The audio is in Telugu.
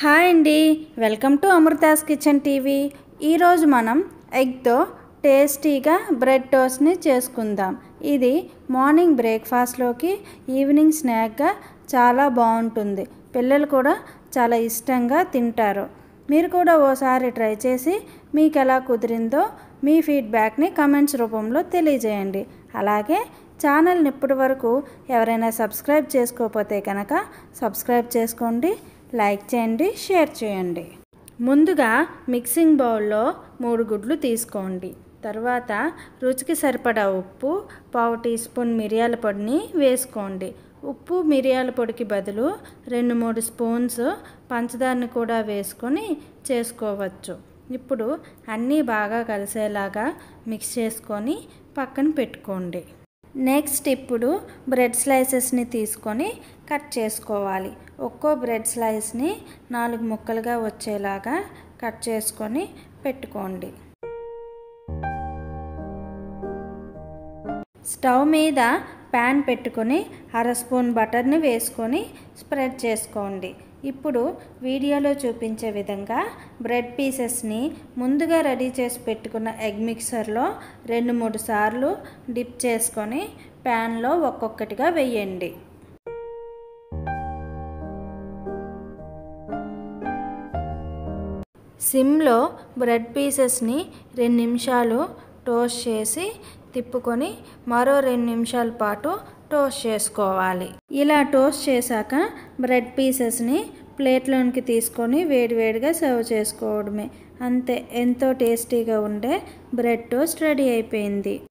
హాయ్ అండి welcome to Amrutha's kitchen TV ఈరోజు మనం ఎగ్తో టేస్టీగా బ్రెడ్ టోస్ట్ని చేసుకుందాం ఇది మార్నింగ్ బ్రేక్ఫాస్ట్లోకి ఈవినింగ్ స్నాక్గా చాలా బాగుంటుంది పిల్లలు కూడా చాలా ఇష్టంగా తింటారు మీరు కూడా ఓసారి ట్రై చేసి మీకు ఎలా కుదిరిందో మీ ఫీడ్బ్యాక్ని కమెంట్స్ రూపంలో తెలియజేయండి అలాగే ఛానల్ని ఇప్పటి వరకు ఎవరైనా సబ్స్క్రైబ్ చేసుకోకపోతే కనుక సబ్స్క్రైబ్ చేసుకోండి లైక్ చేయండి షేర్ చేయండి ముందుగా మిక్సింగ్ బౌల్లో మూడు గుడ్లు తీసుకోండి తర్వాత రుచికి సరిపడా ఉప్పు పావు టీ స్పూన్ మిరియాల పొడిని వేసుకోండి ఉప్పు మిరియాల పొడికి బదులు రెండు మూడు స్పూన్స్ పంచదారని కూడా వేసుకొని చేసుకోవచ్చు ఇప్పుడు అన్నీ బాగా కలిసేలాగా మిక్స్ చేసుకొని పక్కన పెట్టుకోండి నెక్స్ట్ ఇప్పుడు బ్రెడ్ స్లైసెస్ని తీసుకొని కట్ చేసుకోవాలి ఒక్కో బ్రెడ్ స్లైస్ని నాలుగు ముక్కలుగా వచ్చేలాగా కట్ చేసుకొని పెట్టుకోండి స్టవ్ మీద ప్యాన్ పెట్టుకొని అర స్పూన్ బటర్ని వేసుకొని స్ప్రెడ్ చేసుకోండి ఇప్పుడు వీడియోలో చూపించే విధంగా బ్రెడ్ పీసెస్ని ముందుగా రెడీ చేసి పెట్టుకున్న ఎగ్ మిక్సర్లో రెండు మూడు సార్లు డిప్ చేసుకొని ప్యాన్లో ఒక్కొక్కటిగా వేయండి సిమ్లో బ్రెడ్ పీసెస్ని రెండు నిమిషాలు టోస్ట్ చేసి తిప్పుకొని మరో రెండు నిమిషాల పాటు టోస్ట్ చేసుకోవాలి ఇలా టోస్ట్ చేశాక బ్రెడ్ పీసెస్ని ప్లేట్లోనికి తీసుకొని వేడివేడిగా సర్వ్ చేసుకోవడమే అంతే ఎంతో టేస్టీగా ఉండే బ్రెడ్ టోస్ట్ రెడీ అయిపోయింది